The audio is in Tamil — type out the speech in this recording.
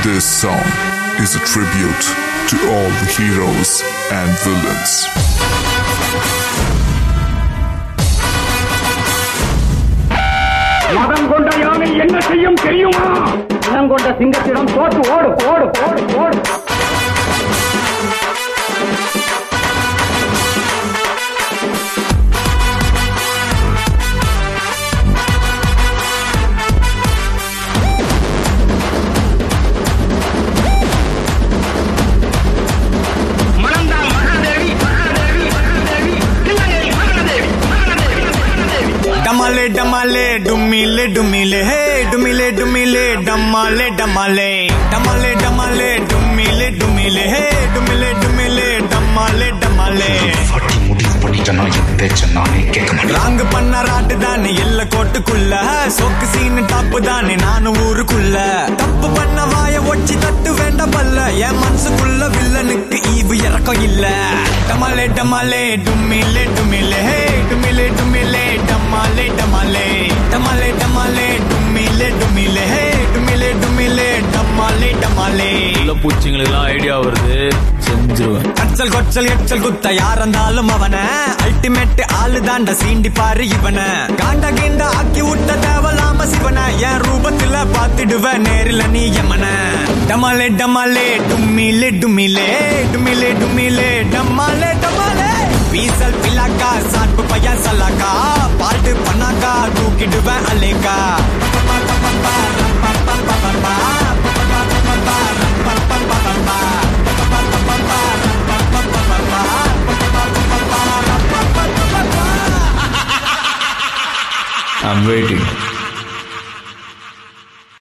This song is a tribute to all the heroes and villains. மதம் கொண்ட யானை என்ன செய்யும் தெரியுமா மதம் கொண்ட சிங்கத்திடம் தோற்று ஓடு ஓடு ஓடு ஓடு மணந்தால் மகாதேவி மகாதேவி மகாதேவி தில்லையை மகாதேவி மகாதேவி மகாதேவி डमाले डमाले डुमिले डुमिले हे डुमिले डुमिले डमाले डमाले डमाले डमाले डुमिले डुमिले हे डुमिले डुमिले डमाले डमाले பாட்டி முடிவு பண்ணிட்டேன்னா என் பேச்ச நானே கேட்க மாட்டேன் ராங் பண்ண ராட்டு தானே எல்ல கோட்டுக்குள்ள சொக்கு சீனு டாப்பு தானே நானும் ஊருக்குள்ள தப்பு பண்ண வாய ஒச்சி தட்டு வேண்டாம் பல்ல என் மனசுக்குள்ள வில்லனுக்கு ஈவு இறக்கம் இல்ல டமாலே டமாலே டுமிலே டுமிலே ஹே டுமிலே டுமிலே டமாலே டமாலே டமாலே டமாலே டுமிலே டுமிலே ஹே டுமிலே டுமிலே டமாலே டமாலே உள்ள பூச்சிங்களுக்கெல்லாம் ஐடியா வருது செஞ்சிருவேன் கச்சல் கொச்சல் எச்சல் குத்த யார் இருந்தாலும் அவன அல்டிமேட் ஆளு தாண்ட சீண்டி பாரு இவன காண்ட கீண்ட ஆக்கி விட்ட தேவலாம சிவன என் ரூபத்துல பாத்துடுவ நேரில் நீ எமன டமாலே டமாலே டும்மிலே டும்மிலே டும்மிலே டும்மிலே டமாலே டமாலே பீசல் பிலாக்கா சாட்பு பையன் சல்லாக்கா பாட்டு பண்ணாக்கா தூக்கிடுவேன் அலேக்கா ஐம் வெயிட்டிங்